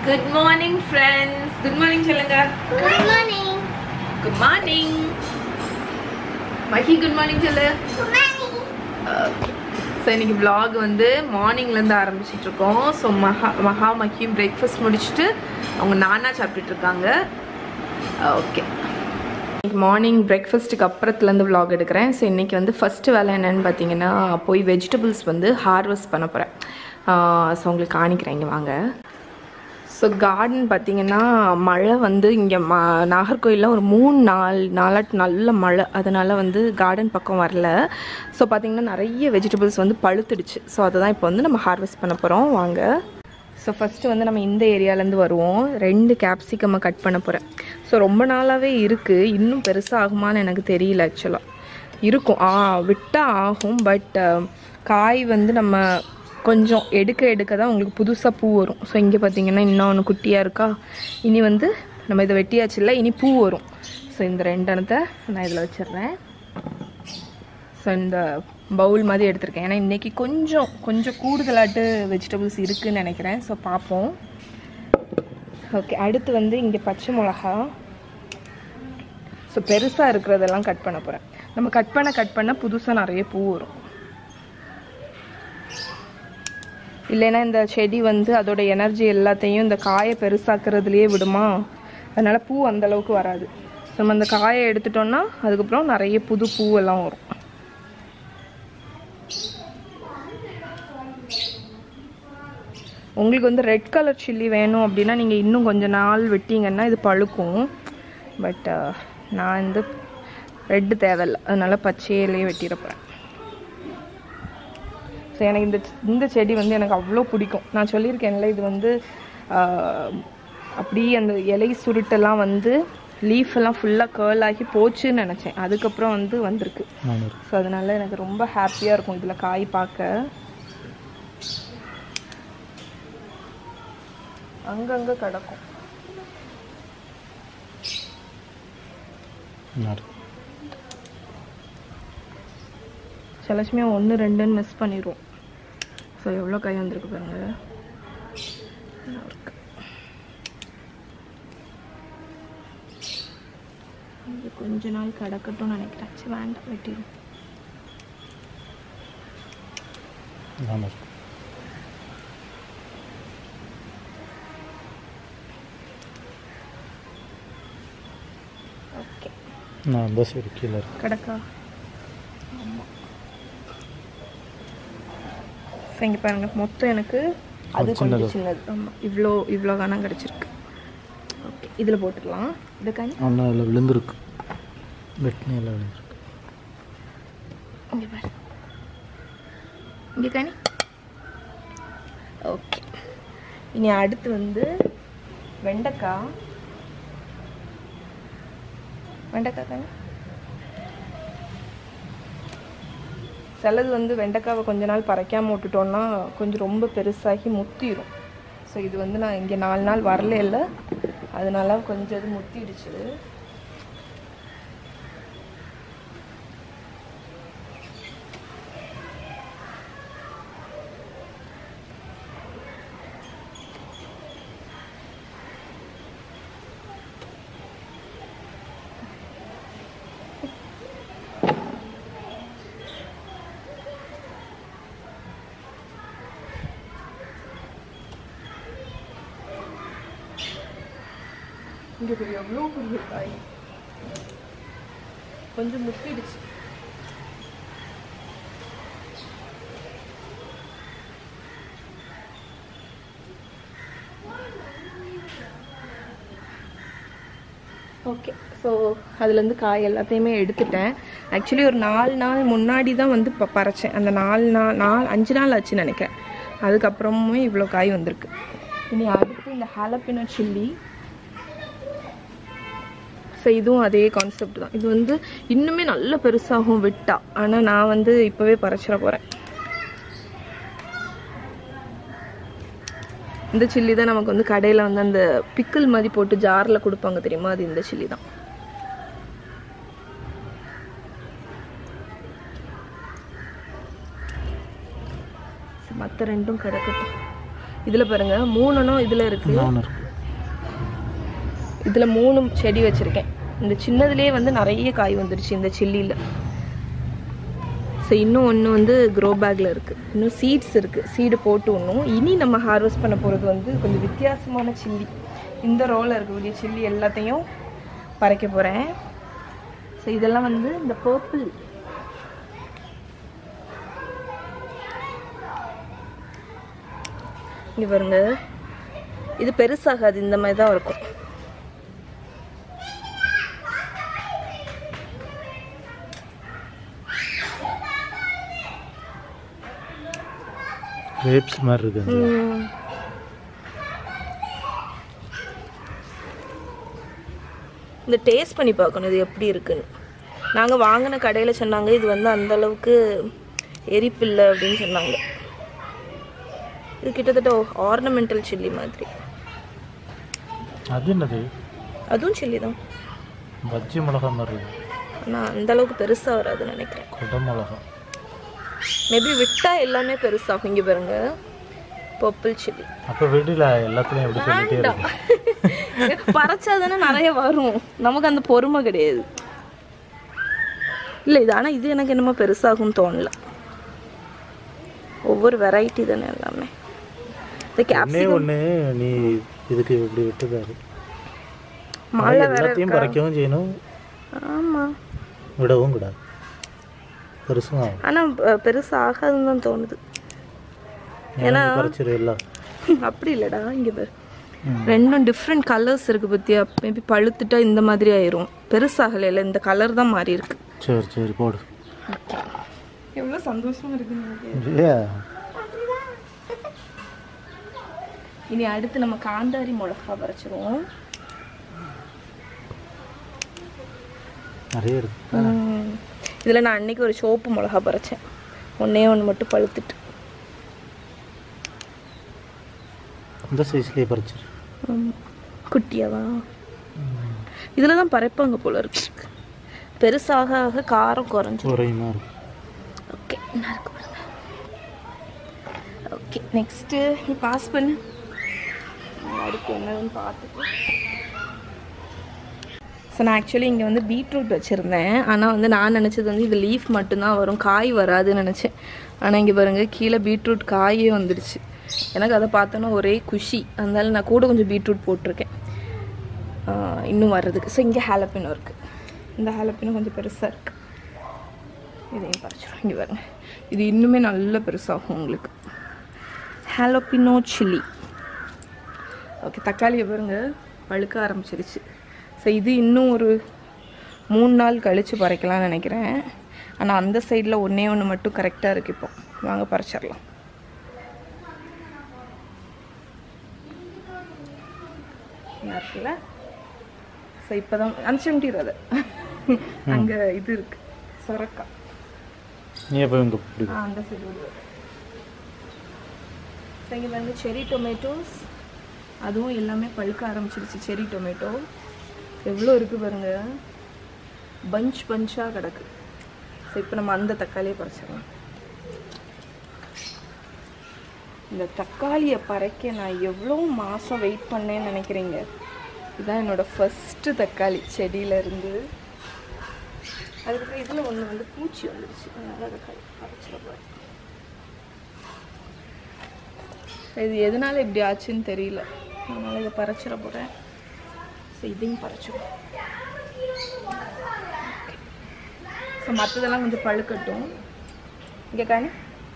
Good morning friends good morning சொல்லுங்க Good morning. Good morning Mahi good morning சொல்லு Good morning. So இன்னைக்கு vlog வந்து மார்னிங்லேருந்து ஆரம்பிச்சிட்டு இருக்கோம் ஸோ மஹா மஹா மஹியும் பிரேக்ஃபாஸ்ட் முடிச்சுட்டு அவங்க நானா சாப்பிட்டுட்டு இருக்காங்க ஓகே இன்னைக்கு மார்னிங் பிரேக்ஃபாஸ்ட்டுக்கு அப்புறத்துலேருந்து vlog எடுக்கிறேன் ஸோ இன்றைக்கி வந்து ஃபஸ்ட்டு வேலை என்னன்னு பார்த்தீங்கன்னா போய் வெஜிடபிள்ஸ் வந்து ஹார்வெஸ்ட் பண்ண போகிறேன் ஸோ உங்களுக்கு காணிக்கிறேன் இங்கே வாங்க ஸோ கார்டன் பார்த்தீங்கன்னா மழை வந்து இங்கே ம நாகர்கோயிலில் ஒரு மூணு நாள் நாளாட்டு நல்ல மழை அதனால் வந்து கார்டன் பக்கம் வரல ஸோ பார்த்தீங்கன்னா நிறைய வெஜிடபிள்ஸ் வந்து பழுத்துடுச்சு ஸோ அதை தான் இப்போ வந்து நம்ம ஹார்வெஸ்ட் பண்ண போகிறோம் வாங்க ஸோ ஃபஸ்ட்டு வந்து நம்ம இந்த ஏரியாலேருந்து வருவோம் ரெண்டு கேப்சிகம்மை கட் பண்ண போகிறேன் ஸோ ரொம்ப நாளாகவே இருக்குது இன்னும் பெருசாக ஆகுமான்னு எனக்கு தெரியல ஆக்சுவலாக இருக்கும் ஆ விட்டால் ஆகும் பட் காய் வந்து நம்ம கொஞ்சம் எடுக்க எடுக்க தான் உங்களுக்கு புதுசாக பூ வரும் ஸோ இங்கே பார்த்தீங்கன்னா இன்னும் ஒன்று குட்டியாக இருக்கா இனி வந்து நம்ம இதை வெட்டியாச்சு இல்லை இனி பூ வரும் ஸோ இந்த ரெண்டு எண்ணத்தை நான் இதில் வச்சிடுறேன் ஸோ இந்த பவுல் மாதிரி எடுத்திருக்கேன் ஏன்னா இன்றைக்கி கொஞ்சம் கொஞ்சம் கூடுதலாட்டு வெஜிடபிள்ஸ் இருக்குதுன்னு நினைக்கிறேன் ஸோ பார்ப்போம் ஓகே அடுத்து வந்து இங்கே பச்சை மிளகா ஸோ பெருசாக இருக்கிறதெல்லாம் கட் பண்ண போகிறேன் நம்ம கட் பண்ண கட் பண்ண புதுசாக நிறைய பூ வரும் இல்லைன்னா இந்த செடி வந்து அதோட எனர்ஜி எல்லாத்தையும் இந்த காயை பெருசாக்குறதுலேயே விடுமா அதனால பூ அந்த அளவுக்கு வராது நம்ம அந்த காயை எடுத்துட்டோம்னா அதுக்கப்புறம் நிறைய புது பூவெல்லாம் வரும் உங்களுக்கு வந்து ரெட் கலர் சில்லி வேணும் அப்படின்னா நீங்கள் இன்னும் கொஞ்ச நாள் விட்டீங்கன்னா இது பழுக்கும் பட் நான் வந்து ரெட்டு தேவையில்லை அதனால பச்சையிலேயே வெட்டிட போகிறேன் ஸோ எனக்கு இந்த இந்த செடி வந்து எனக்கு அவ்வளோ பிடிக்கும் நான் சொல்லியிருக்கேன்ல இது வந்து ஆஹ், அப்படியே அந்த இலை சுருட்டெல்லாம் வந்து லீஃப் எல்லாம் ஃபுல்லாக கேர்ள் ஆகி போச்சுன்னு நினச்சேன் அதுக்கப்புறம் வந்து வந்திருக்கு ஸோ அதனால எனக்கு ரொம்ப ஹாப்பியாக இருக்கும் இதில் காய் பார்க்க அங்கங்கே கிடக்கும் சிலச்சுமே ஒன்று ரெண்டுன்னு மிஸ் பண்ணிடுவோம் ஸோ எவ்வளோ காய் வந்திருக்கு பாருங்க நல்லா இருக்கு. இது கொஞ்ச நாள் கிடக்கட்டும்னு நினைக்கிறேன் சரி வேண்டாம் வெட்டிடும் ஓகே நான் பஸ் ஒரு கீழே இருக்கு கிடக்கா ஆமாம் ஸோ இங்கே பாருங்க மொத்தம் எனக்கு அது அது கொஞ்சம் சின்னது. சின்னது ஆமாம் இவ்வளோ இவ்வளோ காணம் கிடச்சிருக்கு ஓகே இதில் போட்டுடலாம் இது காணி ஒன்றும் அதில் விழுந்துருக்கு வெட்டினியில் விழுந்துருக்கு இங்கே பாரு இங்கே காணி ஓகே இனி அடுத்து வந்து வெண்டைக்காய் வெண்டைக்காய் தானே சிலது வந்து வெண்டைக்காவை கொஞ்ச நாள் பறைக்காம விட்டுட்டோம்னா கொஞ்சம் ரொம்ப பெருசாகி முத்திரும் ஸோ இது வந்து நான் இங்கே நாலு நாள் வரல இல்லை அதனால கொஞ்சம் இது முத்திடுச்சு இங்கே பெரிய எவ்வளோ பெரிய காய் கொஞ்சம் முத்திடுச்சு ஓகே ஸோ அதுலேருந்து காய் எல்லாத்தையுமே எடுத்துட்டேன் ஆக்சுவலி ஒரு நாலு நாள் முன்னாடி தான் வந்து இப்போ பறிச்சேன் அந்த நாலு நாள் நாலு அஞ்சு நாள் ஆச்சுன்னு நினைக்கிறேன் அதுக்கப்புறமே இவ்வளோ காய் வந்திருக்கு இனி அடுத்து இந்த ஹாலப்பினோ சில்லி ஸோ இதுவும் அதே கான்செப்ட் தான் இது வந்து இன்னுமே நல்ல பெருசாகும் விட்டா ஆனால் நான் வந்து இப்போவே பறிச்சிட போகிறேன் இந்த சில்லி தான் நமக்கு வந்து கடையில் வந்து அந்த பிக்கிள் மாதிரி போட்டு ஜாரில் கொடுப்பாங்க தெரியுமா அது இந்த சில்லி தான் மற்ற ரெண்டும் கிடக்கட்டும் இதில் பாருங்க மூணுனும் இதில் இருக்கு இன்னொன்று இருக்கு இதில் மூணு செடி வச்சுருக்கேன் இந்த சின்னதுலேயே வந்து நிறைய காய் வந்துருச்சு இந்த சில்லியில் ஸோ இன்னும் ஒன்று வந்து க்ரோ பேக்கில் இருக்குது இன்னும் சீட்ஸ் இருக்குது சீடு போட்டு ஒன்றும் இனி நம்ம ஹார்வெஸ்ட் பண்ண போகிறது வந்து கொஞ்சம் வித்தியாசமான சில்லி இந்த ரோவில் இருக்கக்கூடிய சில்லி எல்லாத்தையும் பறைக்க போகிறேன் ஸோ இதெல்லாம் வந்து இந்த பர்பிள் இங்கே பாருங்க இது பெருசாகாது இந்த மாதிரி தான் இருக்கும் கிரேப்ஸ் மாதிரி இருக்கு அது. ம். இந்த டேஸ்ட் பண்ணி பார்க்கணும் இது எப்படி இருக்குன்னு நாங்கள் வாங்கின கடையில் சொன்னாங்க இது வந்து அந்த அளவுக்கு எரிப்பில்லை அப்படின்னு சொன்னாங்க இது கிட்டத்தட்ட ஆர்னமெண்டல் சில்லி மாதிரி அது என்னது அதுவும் சில்லி தான் பஜ்ஜி மிளகா மாதிரி இருக்கு ஆனால் அந்த அளவுக்கு பெருசாக வராதுன்னு நினைக்கிறேன் கொடை மிளகா மேபி விட்டா எல்லாமே பெருசாகும் இங்கே பாருங்க பர்பிள் சில்லி அப்போ வீட்டில் எல்லாத்துலேயும் எப்படி சொல்லிட்டே இருக்கு பறைச்சாதானே நிறைய வரும் நமக்கு அந்த பொறுமை கிடையாது இல்லை இது ஆனால் இது எனக்கு என்னமோ பெருசாகும் தோணல ஒவ்வொரு வெரைட்டி தானே எல்லாமே இந்த ஒன்னே கேப்சிகம் ஒன்று நீ இதுக்கு இப்படி விட்டுதாரு மழை வேற எல்லாத்தையும் பறைக்கவும் செய்யணும் ஆமாம் விடவும் கூடாது பெருசும் ஆகும் ஆனால் பெருசு ஆகாதுன்னு தான் தோணுது ஏன்னா பறிச்சிரு எல்லாம் அப்படி இல்லைடா இங்கே பாரு ரெண்டும் டிஃப்ரெண்ட் கலர்ஸ் இருக்குது பற்றியா மேபி பழுத்துட்டா இந்த மாதிரி ஆயிரும் பெருசாகலைல இந்த கலர் தான் மாறி இருக்கு சரி சரி போடு எவ்வளோ சந்தோஷமா இருக்கு எனக்கு இல்லையா இனி அடுத்து நம்ம காந்தாரி மிளகா பறிச்சிருவோம் நிறைய இருக்கு இதில் நான் அன்னைக்கு ஒரு சோப்பு மிளகா பறிச்சேன் ஒன்றே ஒன்று மட்டும் பழுத்துட்டு அந்த சைஸ்லேயே பறிச்சிரு ஆமா. குட்டியாவா இதில் தான் பறைப்பாங்க போல இருக்கு பெருசாக ஆக காரம் குறைஞ்சி குறையுமா இருக்கும் ஓகே நல்லா இருக்கு பாருங்க ஓகே நெக்ஸ்ட்டு நீ பாஸ் பண்ணு அடுத்து என்னன்னு பார்த்துட்டு ஸோ நான் ஆக்சுவலி இங்கே வந்து பீட்ரூட் வச்சுருந்தேன் ஆனால் வந்து நான் நினச்சது வந்து இது லீஃப் மட்டும்தான் வரும் காய் வராதுன்னு நினச்சேன் ஆனால் இங்கே பாருங்கள் கீழே பீட்ரூட் காயே வந்துடுச்சு எனக்கு அதை பார்த்தோன்னா ஒரே குஷி அதனால நான் கூட கொஞ்சம் பீட்ரூட் போட்டிருக்கேன் ஆஹ் இன்னும் வர்றதுக்கு ஸோ இங்கே ஹாலப்பினோ இருக்குது இந்த ஹாலப்பினோ கொஞ்சம் பெருசாக இருக்குது இதையும் பறிச்சிடும் இங்கே பாருங்க இது இன்னுமே நல்ல பெருசாகும் உங்களுக்கு ஹாலோபினோ சில்லி ஓகே தக்காளியை பாருங்க பழுக்க ஆரம்பிச்சிருச்சு ஸோ இது இன்னும் ஒரு மூணு நாள் கழித்து பறிக்கலாம்னு நினைக்கிறேன் ஆனால் அந்த சைடில் ஒன்றே ஒன்று மட்டும் கரெக்டாக இருக்கு இப்போ வாங்க பறிச்சிடலாம் நல்லா இருக்குல்ல ஸோ இப்போ தான் அனுப்பிச்சுட்டிரு அங்கே இது இருக்கு சொரக்காய் நீ எப்போ இங்கே பிடி ஆ அந்த சைடு விடுவார் ஸோ இங்கே வந்து செரி டொமேட்டோஸ் அதுவும் எல்லாமே பழுக்க ஆரம்பிச்சிருச்சு செரி டொமேட்டோ எவ்வளோ இருக்குது பாருங்க பஞ்ச் பஞ்சாக கிடக்கு ஸோ இப்போ நம்ம அந்த தக்காளியை பறிச்சிடலாம் இந்த தக்காளியை பறைக்க நான் எவ்வளோ மாதம் வெயிட் பண்ணேன்னு நினைக்கிறீங்க இதுதான் என்னோட ஃபஸ்ட்டு தக்காளி செடியில இருந்து அதுக்கப்புறம் இதில் ஒன்று வந்து பூச்சி வந்துடுச்சு அதனால அதை கை பறிச்சிட போகிறேன் இது எதனால இப்படி ஆச்சுன்னு தெரியல அதனால் இதை பறிச்சிட போகிறேன் ஸோ இதையும் பறிச்சிடும் ஸோ மற்றதெல்லாம் கொஞ்சம் பழுக்கட்டும் இங்கே காணி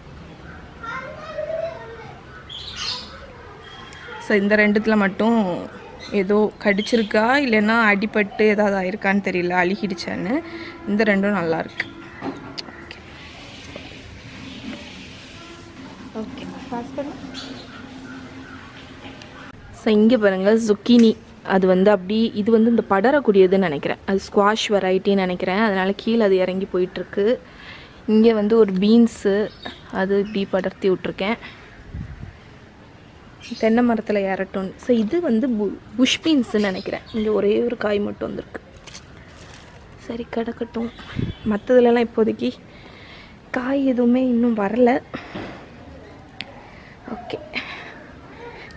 ஸோ இந்த ரெண்டுத்துல மட்டும் ஏதோ கடிச்சிருக்கா இல்லைன்னா அடிபட்டு ஏதாவது ஆயிருக்கான்னு தெரியல அழுகிடுச்சான்னு இந்த ரெண்டும் நல்லா இருக்கு ஓகே பாஸ் பண்ணு ஸோ இங்கே பாருங்கள் zucchini அது வந்து அப்படி இது வந்து இந்த படரக்கூடியதுன்னு நினைக்கிறேன் அது ஸ்குவாஷ் வெரைட்டின்னு நினைக்கிறேன் அதனால கீழே அது இறங்கி போயிட்டுருக்கு இங்கே வந்து ஒரு பீன்ஸு அது இப்படி படர்த்தி விட்ருக்கேன் தென்னை மரத்தில் ஏறட்டும் ஸோ இது வந்து பு- புஷ் பீன்ஸ்னு நினைக்கிறேன் இங்கே ஒரே ஒரு காய் மட்டும் வந்திருக்கு சரி கிடக்கட்டும் மற்றதுலலாம் இப்போதைக்கு காய் எதுவுமே இன்னும் வரல ஓகே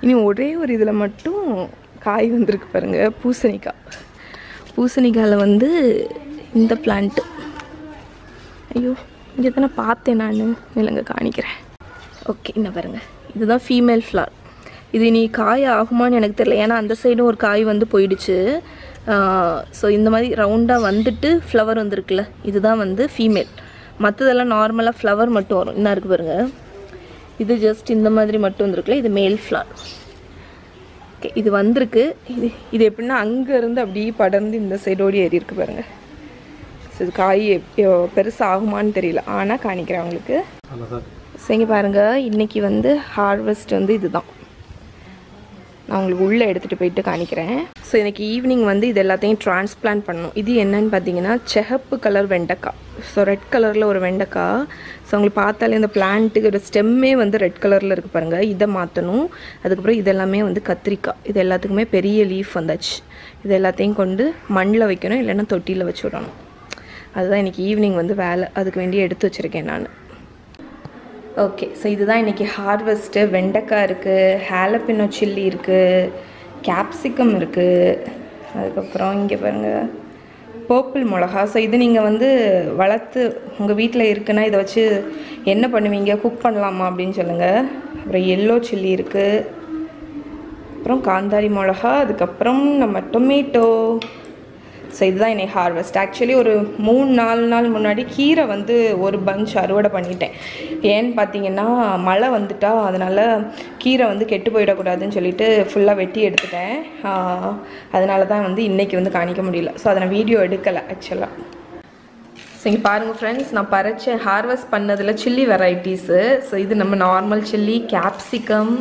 இனி ஒரே ஒரு இதில் மட்டும் காய் வந்திருக்கு பாருங்க பூசணிக்காய் பூசணிக்காயில் வந்து இந்த பிளான்ட்டு ஐயோ இங்கே தானே பார்த்தேன் நான் நிலங்க காணிக்கிறேன் ஓகே என்ன பாருங்க இதுதான் ஃபீமேல் ஃப்ளார் இது நீ காய் ஆகுமான்னு எனக்கு தெரியல ஏன்னா அந்த சைடும் ஒரு காய் வந்து போயிடுச்சு ஸோ இந்த மாதிரி ரவுண்டாக வந்துட்டு ஃப்ளவர் வந்திருக்குல்ல இதுதான் வந்து ஃபீமேல் மற்றதெல்லாம் நார்மலாக ஃப்ளவர் மட்டும் வரும் என்ன இருக்கு பாருங்க இது ஜஸ்ட் இந்த மாதிரி மட்டும் வந்திருக்குல்ல இது மேல் ஃப்ளார் ஓகே இது வந்திருக்கு இது இது எப்படின்னா அங்கேருந்து அப்படியே படர்ந்து இந்த சைடோடி ஏறி இருக்கு பாருங்க ஸோ இது காய் பெருசாக ஆகுமான்னு தெரியல ஆனால் காணிக்கிறேன் உங்களுக்கு அவ்வளோ சார் ஸோ இங்கே பாருங்கள் இன்றைக்கி வந்து ஹார்வெஸ்ட் வந்து இதுதான் நான் உங்களுக்கு உள்ளே எடுத்துகிட்டு போயிட்டு காணிக்கிறேன் ஸோ இன்னைக்கு ஈவினிங் வந்து இது எல்லாத்தையும் டிரான்ஸ்பிளான்ட் பண்ணணும் இது என்னன்னு பார்த்தீங்கன்னா செகப்பு கலர் வெண்டைக்காய் ஸோ ரெட் கலரில் ஒரு வெண்டைக்காய் ஸோ உங்களுக்கு பார்த்தாலே இந்த பிளான்ட்டுக்கு ஸ்டெம்மே வந்து ரெட் கலரில் இருக்குது பாருங்கள் இதை மாற்றணும் அதுக்கப்புறம் இதெல்லாமே வந்து கத்திரிக்காய் இது எல்லாத்துக்குமே பெரிய லீஃப் வந்தாச்சு இது எல்லாத்தையும் கொண்டு மண்ணில் வைக்கணும் இல்லைன்னா தொட்டியில் வச்சு விடணும் அதுதான் இன்னைக்கு ஈவினிங் வந்து வேலை அதுக்கு வேண்டி எடுத்து வச்சுருக்கேன் நான் ஓகே ஸோ இதுதான் இன்றைக்கி ஹார்வெஸ்ட்டு வெண்டைக்காய் இருக்குது ஹேலப்பினோ சில்லி இருக்குது கேப்சிகம் இருக்குது அதுக்கப்புறம் இங்கே பாருங்கள் பர்பிள் மிளகா ஸோ இது நீங்கள் வந்து வளர்த்து உங்கள் வீட்டில் இருக்குன்னா இதை வச்சு என்ன பண்ணுவீங்க குக் பண்ணலாமா அப்படின்னு சொல்லுங்கள் அப்புறம் எல்லோ சில்லி இருக்குது அப்புறம் காந்தாரி மிளகா அதுக்கப்புறம் நம்ம டொமேட்டோ ஸோ இதுதான் இன்னைக்கு ஹார்வெஸ்ட் ஆக்சுவலி ஒரு மூணு நாலு நாள் முன்னாடி கீரை வந்து ஒரு பஞ்ச் அறுவடை பண்ணிட்டேன் ஏன்னு பார்த்தீங்கன்னா மழை வந்துட்டா அதனால் கீரை வந்து கெட்டு போயிடக்கூடாதுன்னு சொல்லிட்டு ஃபுல்லாக வெட்டி எடுத்துட்டேன் ஆஹ் அதனால தான் வந்து இன்றைக்கி வந்து காணிக்க முடியல ஸோ அதை நான் வீடியோ எடுக்கலை ஆக்சுவலாக ஸோ இங்கே பாருங்கள் ஃப்ரெண்ட்ஸ் நான் பறிச்ச ஹார்வெஸ்ட் பண்ணதில் சில்லி வெரைட்டிஸு ஸோ இது நம்ம நார்மல் சில்லி கேப்சிகம்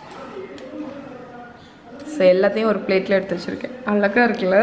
ஸோ எல்லாத்தையும் ஒரு பிளேட்டில் எடுத்து வச்சுருக்கேன் அழகாக இருக்குல்ல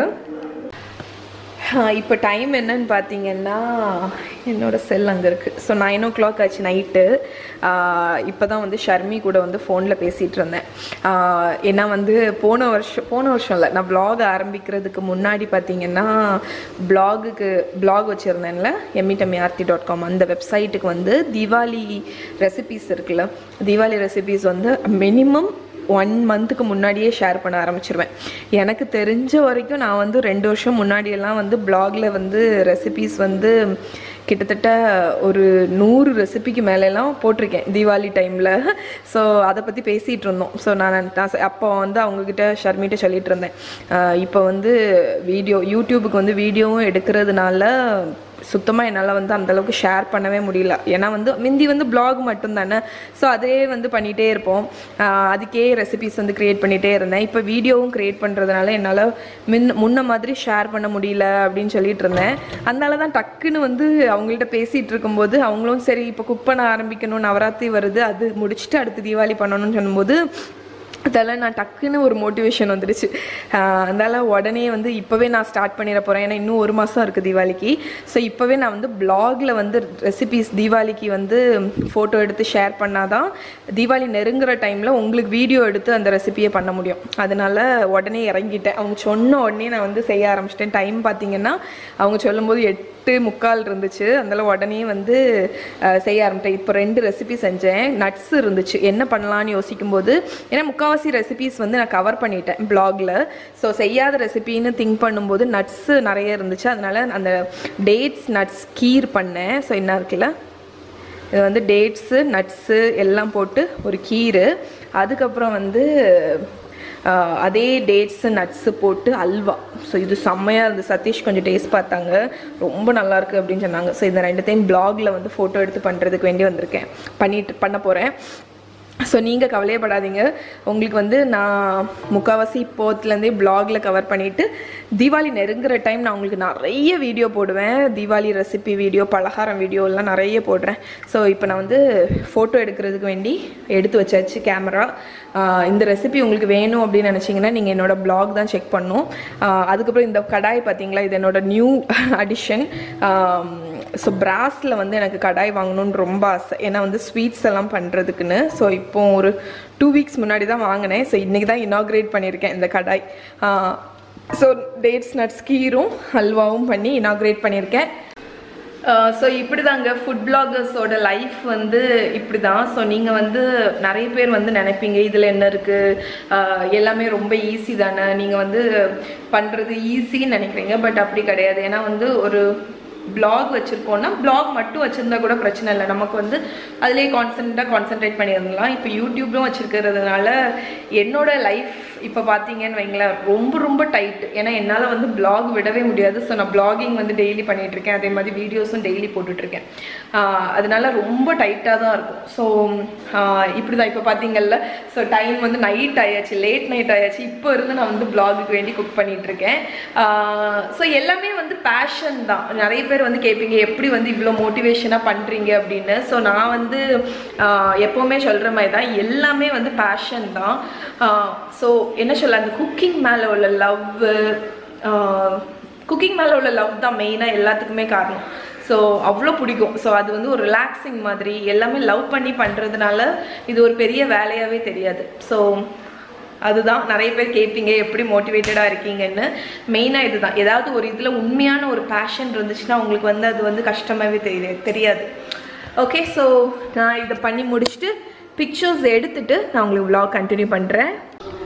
இப்போ டைம் என்னன்னு பார்த்தீங்கன்னா என்னோட செல் அங்கே இருக்குது ஸோ நைன் ஓ கிளாக் ஆச்சு நைட்டு இப்போ தான் வந்து ஷர்மி கூட வந்து ஃபோனில் பேசிகிட்டு இருந்தேன் ஆஹ் ஏன்னா வந்து போன வருஷம் போன வருஷம் இல்லை நான் vlog ஆரம்பிக்கிறதுக்கு முன்னாடி பார்த்தீங்கன்னா பிளாகுக்கு பிளாக் வச்சுருந்தேன்ல எம்மிடமி ஆர்த்தி டாட் காம் அந்த வெப்சைட்டுக்கு வந்து தீபாவளி ரெசிபீஸ் இருக்குல்ல தீபாவளி ரெசிபீஸ் வந்து மினிமம் ஒன் மந்த்துக்கு முன்னாடியே ஷேர் பண்ண ஆரம்பிச்சிருவேன் எனக்கு தெரிஞ்ச வரைக்கும் நான் வந்து ரெண்டு வருஷம் முன்னாடியெல்லாம் வந்து பிளாகில் வந்து ரெசிபீஸ் வந்து கிட்டத்தட்ட ஒரு நூறு ரெசிபிக்கு மேலெல்லாம் போட்டிருக்கேன் தீபாவளி டைமில் ஸோ அதை பற்றி பேசிகிட்டு இருந்தோம் ஸோ நான் நான் ச- அப்போ வந்து அவங்கக்கிட்ட ஷர்மிட்ட சொல்லிட்டு இருந்தேன் ஆஹ் இப்போ வந்து வீடியோ யூடியூபுக்கு வந்து வீடியோவும் எடுக்கிறதுனால சுத்தமாக என்னால் வந்து அந்த அளவுக்கு ஷேர் பண்ணவே முடியல ஏன்னா வந்து மிந்தி வந்து blog மட்டும்தானே ஸோ அதே வந்து பண்ணிகிட்டே இருப்போம் ஆஹ் அதுக்கே ரெசிபிஸ் வந்து க்ரியேட் பண்ணிகிட்டே இருந்தேன் இப்போ வீடியோவும் க்ரியேட் பண்ணுறதுனால என்னால் முன்ன முன்ன மாதிரி ஷேர் பண்ண முடியல அப்படின்னு சொல்லிட்டு இருந்தேன் அதனால தான் டக்குன்னு வந்து அவங்கள்ட்ட பேசிகிட்டு இருக்கும்போது அவங்களும் சரி இப்போ குக் பண்ண ஆரம்பிக்கணும் நவராத்திரி வருது அது முடிச்சுட்டு அடுத்து தீபாவளி பண்ணணும்னு சொல்லும்போது அதெல்லாம் நான் டக்குன்னு ஒரு மோட்டிவேஷன் வந்துடுச்சு ஆஹ் அதனால உடனே வந்து இப்போவே நான் ஸ்டார்ட் பண்ணிட போகிறேன் ஏன்னா இன்னும் ஒரு மாதம் இருக்குது தீபாவளிக்கு ஸோ இப்போவே நான் வந்து பிளாகில் வந்து ரெசிபீஸ் தீபாவளிக்கு வந்து ஃபோட்டோ எடுத்து ஷேர் பண்ணாதான் தீபாவளி நெருங்குற டைமில் உங்களுக்கு வீடியோ எடுத்து அந்த ரெசிபியை பண்ண முடியும் அதனால உடனே இறங்கிட்டேன் அவங்க சொன்ன உடனே நான் வந்து செய்ய ஆரம்பிச்சிட்டேன் டைம் பார்த்தீங்கன்னா அவங்க சொல்லும்போது எட்டு முக்கால் இருந்துச்சு அதனால உடனே வந்து அஹ், செய்ய ஆரம்பிட்டேன் இப்போ ரெண்டு ரெசிபி செஞ்சேன் நட்ஸ் இருந்துச்சு என்ன பண்ணலான்னு யோசிக்கும்போது ஏன்னா முக்கால்வாசி ரெசிபிஸ் வந்து நான் கவர் பண்ணிட்டேன் பிளாகில் ஸோ செய்யாத ரெசிபின்னு திங்க் பண்ணும்போது நட்ஸு நிறைய இருந்துச்சு அதனால அந்த டேட்ஸ் நட்ஸ் கீர் பண்ணேன் ஸோ என்ன இருக்குல்ல இது வந்து டேட்ஸு நட்ஸு எல்லாம் போட்டு ஒரு கீரு அதுக்கப்புறம் வந்து ஆஹ், அதே டேட்ஸு நட்ஸு போட்டு அல்வா ஸோ இது செம்மையாக இருந்து சதீஷ் கொஞ்சம் டேஸ்ட் பார்த்தாங்க ரொம்ப நல்லா இருக்கு அப்படின்னு சொன்னாங்க ஸோ இந்த ரெண்டுத்தையும் பிளாகில் வந்து ஃபோட்டோ எடுத்து பண்ணுறதுக்கு வேண்டி வந்திருக்கேன் பண்ணிட்டு பண்ண போகிறேன் ஸோ நீங்கள் கவலையப்படாதீங்க உங்களுக்கு வந்து நான் முக்கால்வாசி இப்போத்துலேருந்தே பிளாகில் கவர் பண்ணிவிட்டு தீபாவளி நெருங்குற டைம் நான் உங்களுக்கு நிறைய வீடியோ போடுவேன் தீபாவளி ரெசிபி வீடியோ பலகாரம் வீடியோ எல்லாம் நிறைய போடுறேன் ஸோ இப்போ நான் வந்து ஃபோட்டோ எடுக்கிறதுக்கு வேண்டி எடுத்து வச்சாச்சு கேமரா இந்த ரெசிபி உங்களுக்கு வேணும் அப்படின்னு நினச்சிங்கன்னா நீங்கள் என்னோட பிளாக் தான் செக் பண்ணும் ஆஹ் அதுக்கப்புறம் இந்த கடாய் பார்த்தீங்களா இது என்னோட நியூ அடிஷன் ஸோ பிராஸில் வந்து எனக்கு கடாய் வாங்கணும்னு ரொம்ப ஆசை ஏன்னா வந்து ஸ்வீட்ஸ் எல்லாம் பண்ணுறதுக்குன்னு ஸோ இப்போ ஒரு டூ வீக்ஸ் முன்னாடி தான் வாங்கினேன் ஸோ இன்றைக்கி தான் இனாக்ரேட் பண்ணியிருக்கேன் இந்த கடாய் ஸோ டேட்ஸ் நட்ஸ் கீரும் ஹல்வாவும் பண்ணி இனாக்ரேட் பண்ணியிருக்கேன் ஸோ இப்படி தாங்க ஃபுட் பிளாகர்ஸோட லைஃப் வந்து இப்படி தான் ஸோ நீங்கள் வந்து நிறைய பேர் வந்து நினைப்பீங்க இதில் என்ன இருக்குது எல்லாமே ரொம்ப ஈஸி தானே நீங்கள் வந்து பண்ணுறது ஈஸின்னு நினைக்கிறீங்க பட் அப்படி கிடையாது ஏன்னா வந்து ஒரு blog வச்சுருக்கோன்னா blog மட்டும் வச்சுருந்தா கூட பிரச்சனை இல்லை நமக்கு வந்து அதிலே கான்சன்ட்டாக கான்சென்ட்ரேட் பண்ணியிருந்தலாம் இப்போ யூடியூப்லும் வச்சுருக்கிறதுனால என்னோட லைஃப் இப்போ பார்த்தீங்கன்னு வைங்களேன் ரொம்ப ரொம்ப டைட் ஏன்னா என்னால் வந்து blog விடவே முடியாது ஸோ நான் பிளாகிங் வந்து டெய்லி பண்ணிகிட்ருக்கேன் அதே மாதிரி வீடியோஸும் டெய்லி போட்டுட்ருக்கேன் அதனால ரொம்ப டைட்டாக தான் இருக்கும் ஸோ இப்படி தான் இப்போ பார்த்தீங்கல்ல ஸோ டைம் வந்து நைட் ஆயாச்சு லேட் நைட் ஆயாச்சு இப்போ இருந்து நான் வந்து பிளாகுக்கு வேண்டி குக் பண்ணிகிட்ருக்கேன் ஸோ எல்லாமே வந்து பேஷன் தான் நிறைய பேர் வந்து கேட்பீங்க எப்படி வந்து இவ்வளோ மோட்டிவேஷனாக பண்ணுறீங்க அப்படின்னு ஸோ நான் வந்து ஆஹ் எப்போவுமே சொல்கிற மாதிரி தான் எல்லாமே வந்து பேஷன் தான் ஸோ என்ன சொல்ல அந்த குக்கிங் மேலே உள்ள லவ் குக்கிங் மேலே உள்ள லவ் தான் மெயினாக எல்லாத்துக்குமே காரணம் ஸோ அவ்வளோ பிடிக்கும் ஸோ அது வந்து ஒரு ரிலாக்ஸிங் மாதிரி எல்லாமே லவ் பண்ணி பண்ணுறதுனால இது ஒரு பெரிய வேலையாகவே தெரியாது ஸோ அதுதான் நிறைய பேர் கேட்பீங்க எப்படி மோட்டிவேட்டடாக இருக்கீங்கன்னு மெயினாக இதுதான் ஏதாவது ஒரு இதில் உண்மையான ஒரு பேஷன் இருந்துச்சுன்னா உங்களுக்கு வந்து அது வந்து கஷ்டமாகவே தெரிய தெரியாது ஓகே ஸோ நான் இதை பண்ணி முடிச்சுட்டு பிக்சர்ஸ் எடுத்துட்டு நான் உங்களுக்கு vlog கண்டினியூ பண்ணுறேன்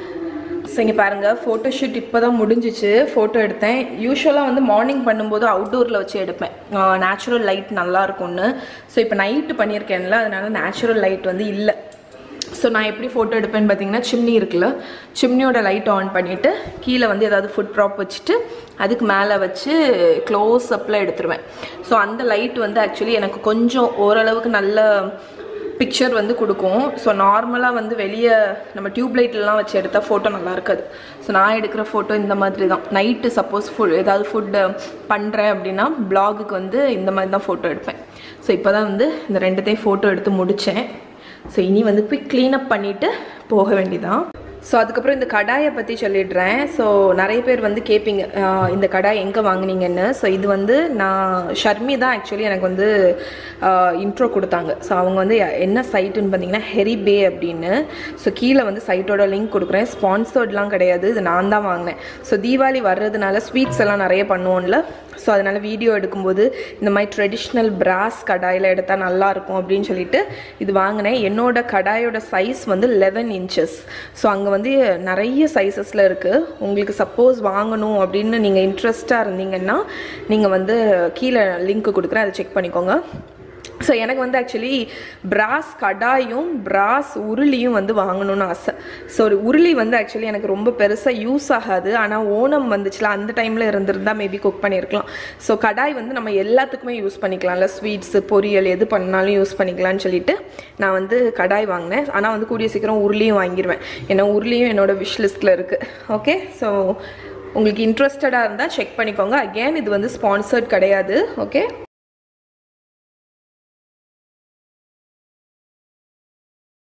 ஸோ இங்கே பாருங்கள் ஃபோட்டோஷூட் இப்போ தான் முடிஞ்சிச்சு ஃபோட்டோ எடுத்தேன் யூஸ்வலாக வந்து மார்னிங் பண்ணும்போது அவுட்டோரில் வச்சு எடுப்பேன் நேச்சுரல் லைட் நல்லா இருக்கும்னு ஸோ இப்போ நைட்டு பண்ணியிருக்கேன்ல அதனால நேச்சுரல் லைட் வந்து இல்லை ஸோ நான் எப்படி ஃபோட்டோ எடுப்பேன்னு பார்த்தீங்கன்னா சிம்னி இருக்குல்ல சிம்னியோட லைட் ஆன் பண்ணிவிட்டு கீழே வந்து ஏதாவது ஃபுட் ப்ராப் வச்சுட்டு அதுக்கு மேலே வச்சு க்ளோஸ் அப்பில் எடுத்துருவேன் ஸோ அந்த லைட் வந்து ஆக்சுவலி எனக்கு கொஞ்சம் ஓரளவுக்கு நல்ல பிக்சர் வந்து கொடுக்கும் ஸோ நார்மலாக வந்து வெளியே நம்ம டியூப் லைட்லலாம் வச்சு எடுத்தால் ஃபோட்டோ நல்லா இருக்காது ஸோ நான் எடுக்கிற ஃபோட்டோ இந்த மாதிரி தான் நைட்டு சப்போஸ் ஃபுட் ஏதாவது ஃபுட்டு பண்ணுறேன் அப்படின்னா பிளாகுக்கு வந்து இந்த மாதிரி தான் ஃபோட்டோ எடுப்பேன் ஸோ இப்போ தான் வந்து இந்த ரெண்டுத்தையும் ஃபோட்டோ எடுத்து முடித்தேன் ஸோ இனி வந்து போய் க்ளீனப் பண்ணிவிட்டு போக வேண்டியதான் ஸோ அதுக்கப்புறம் இந்த கடாயை பற்றி சொல்லிடுறேன் ஸோ நிறைய பேர் வந்து கேட்பீங்க ஆஹ் இந்த கடாய் எங்கே வாங்குனீங்கன்னு ஸோ இது வந்து நான் ஷர்மி தான் ஆக்சுவலி எனக்கு வந்து இன்ட்ரோ கொடுத்தாங்க ஸோ அவங்க வந்து என்ன சைட்டுன்னு பார்த்தீங்கன்னா ஹெரி பே அப்படின்னு ஸோ கீழே வந்து சைட்டோட லிங்க் கொடுக்குறேன் ஸ்பான்சர்ட்லாம் கிடையாது இது நான் தான் வாங்கினேன் ஸோ தீபாவளி வர்றதுனால ஸ்வீட்ஸ் எல்லாம் நிறைய பண்ணுவோம்ல ஸோ அதனால் வீடியோ எடுக்கும்போது இந்த மாதிரி ட்ரெடிஷ்னல் பிராஸ் கடாயில் எடுத்தால் நல்லா இருக்கும் அப்படின்னு சொல்லிட்டு இது வாங்கினேன் என்னோட கடாயோட சைஸ் வந்து லெவன் இன்ச்சஸ் ஸோ அங்கே வந்து நிறைய சைஸஸில் இருக்குது உங்களுக்கு சப்போஸ் வாங்கணும் அப்படின்னு நீங்கள் இன்ட்ரெஸ்டாக இருந்தீங்கன்னா நீங்கள் வந்து கீழே லிங்க் கொடுக்குறேன் அதை செக் பண்ணிக்கோங்க ஸோ எனக்கு வந்து ஆக்சுவலி பிராஸ் கடாயும் பிராஸ் உருளியும் வந்து வாங்கணும்னு ஆசை ஸோ ஒரு உருளி வந்து ஆக்சுவலி எனக்கு ரொம்ப பெருசாக யூஸ் ஆகாது ஆனால் ஓணம் வந்துச்சுல அந்த டைமில் இருந்திருந்தா மேபி குக் பண்ணியிருக்கலாம் ஸோ கடாய் வந்து நம்ம எல்லாத்துக்குமே யூஸ் பண்ணிக்கலாம்ல ஸ்வீட்ஸு பொரியல் எது பண்ணாலும் யூஸ் பண்ணிக்கலாம்னு சொல்லிட்டு நான் வந்து கடாய் வாங்கினேன் ஆனால் வந்து கூடிய சீக்கிரம் உருளியும் வாங்கிடுவேன் ஏன்னா உருளியும் என்னோட விஷ் லிஸ்ட்டில் இருக்குது ஓகே ஸோ உங்களுக்கு இன்ட்ரெஸ்டடாக இருந்தால் செக் பண்ணிக்கோங்க அகேன் இது வந்து ஸ்பான்சர்ட் கிடையாது ஓகே